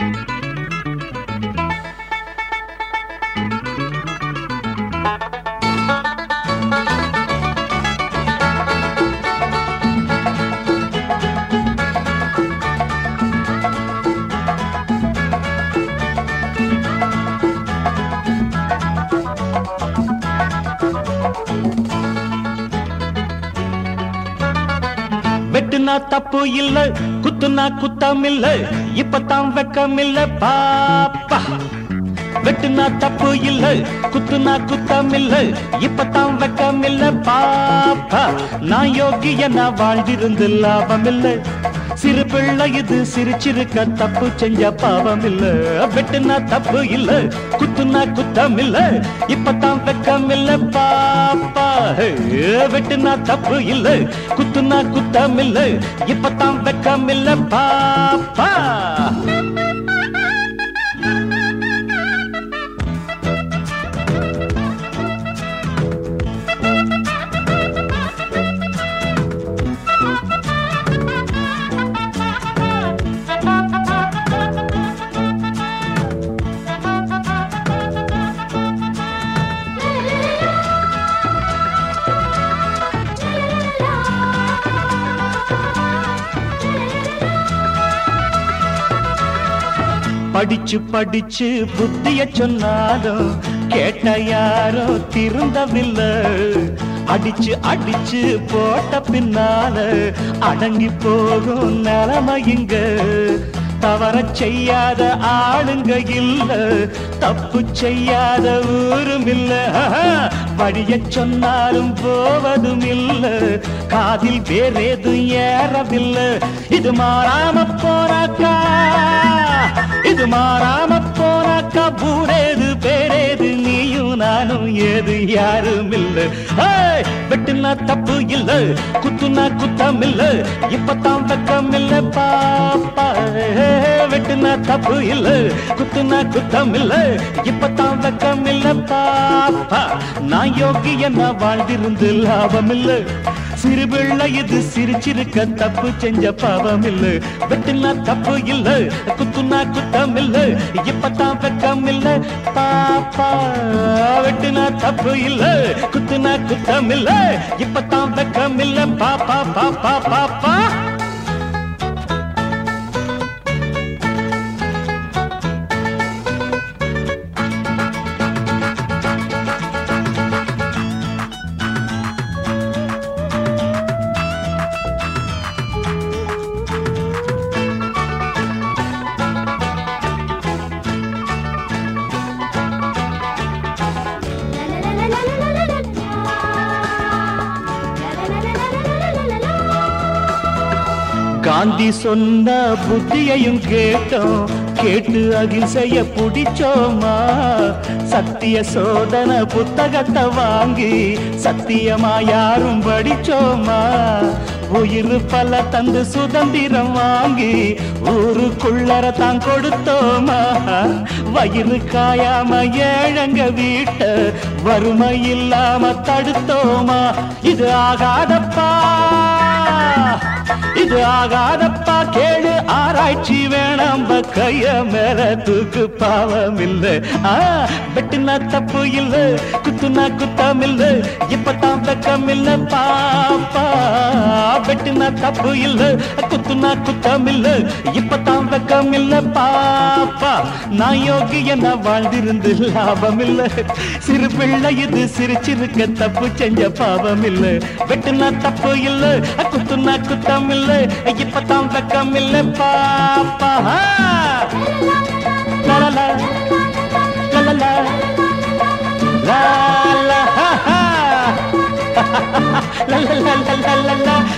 வெட்டுனா தப்பு இல்ல குத்துனா குத்தம் இல்ல இப்பதான் வெக்கம் இல்ல பாப்பா வெட்டுனா தப்பு இல்ல குத்துனா குத்தம் இல்ல இப்பதான் வெக்கம் இல்ல பாப்பா நான் யோகிய நான் வாழ்ந்திருந்து லாபம் இல்ல சிறு பிள்ளை இது சிரிச்சிருக்க தப்பு செஞ்ச பாவம் இல்ல வெட்டுனா தப்பு இல்ல குத்துனா குத்தம் இல்ல இப்பதான் வெக்கம் இல்ல பாப்பா ஹே, வெட்டுனா தப்பு இல்ல குத்துனா குத்தம் இல்ல இப்பதான் வெக்கம் இல்ல பாப்பா படிச்சு படிச்சு புத்திய சொன்னாலும் கேட்ட யாரோ திருந்தவில்லை அடிச்சு அடிச்சு போட்ட பின்னால அடங்கி போகும் நிலைமையுங்க தவற செய்யாத ஆளுங்க இல்ல தப்பு செய்யாத ஊரும் இல்ல வழிய சொன்னாலும் போவதும் இல்ல காதில் வேறேதும் ஏறவில்லை இது மாறாம போனாக்கா இது மாறாம போனாக்கா பூரேது பேரேது நீயும் நானும் ஏது யாரும் இல்ல ஏய், வெட்டுனா தப்பு இல்ல குத்துனா குத்தம் இல்ல இப்பதான் வெக்கம் இல்ல பாப்பா ஏய், வெட்டுனா தப்பு இல்ல குத்துனா குத்தம் இல்ல இப்பதான் வெக்கம் இல்ல பாப்பா நான் யோகிய நான் வாழ்ந்திருந்து லாபம் இல்ல சிறு பிள்ளை இது சிரிச்சிருக்க தப்பு செஞ்ச பாவம் இல்ல வெட்டுனா தப்பு இல்ல குத்துனா குத்தம் இல்ல இப்பதான் வெக்கம் இல்ல பாப்பா வெட்டுனா தப்பு இல்ல குத்துனா குத்தம் இல்ல இப்பதான் வெக்கம் இல்ல பாப்பா பாப்பா பாப்பா காந்தி சொன்ன புத்தியையும் கேட்டோம் கேட்டு அகிம்சைய புடிச்சோமா சத்திய சோதன புத்தகத்தை வாங்கி சத்தியமா யாரும் படிச்சோமா உயிர் பல தந்து சுதந்திரம் வாங்கி ஊருக்குள்ளர தான் கொடுத்தோமா வயிறு காயாம ஏழங்க வீட்ட வறுமை இல்லாம தடுத்தோமா இது ஆகாதப்பா இது ஆகாதப்பா கேளு ஆராய்ச்சி வேணாம் கைய மேல தூக்கு பாவம் இல்ல ஆ, வெட்டுனா தப்பு இல்ல குத்துனா குத்தம் இல்ல இப்பதான் வெக்கம் இல்ல பாப்பா வெட்டுனா தப்பு இல்ல குத்துனா குத்தம் இல்ல இப்பதான் வெக்கம் இல்ல பாப்பா நான் யோகிய நான் வாழ்ந்திருந்து லாபம் இல்ல சிறு பிள்ளை இது சிரிச்சிருக்க தப்பு செஞ்ச பாவம் இல்ல வெட்டுனா தப்பு இல்ல குத்துனா குத்தம் இல்ல இப்பதான் வெக்கம் இல்ல பாப்பா லா, லா, லா. லா, லா, லா. லா, லா, ஹா, ஹா. லா, லா, லா, லா, லா, லா, லா.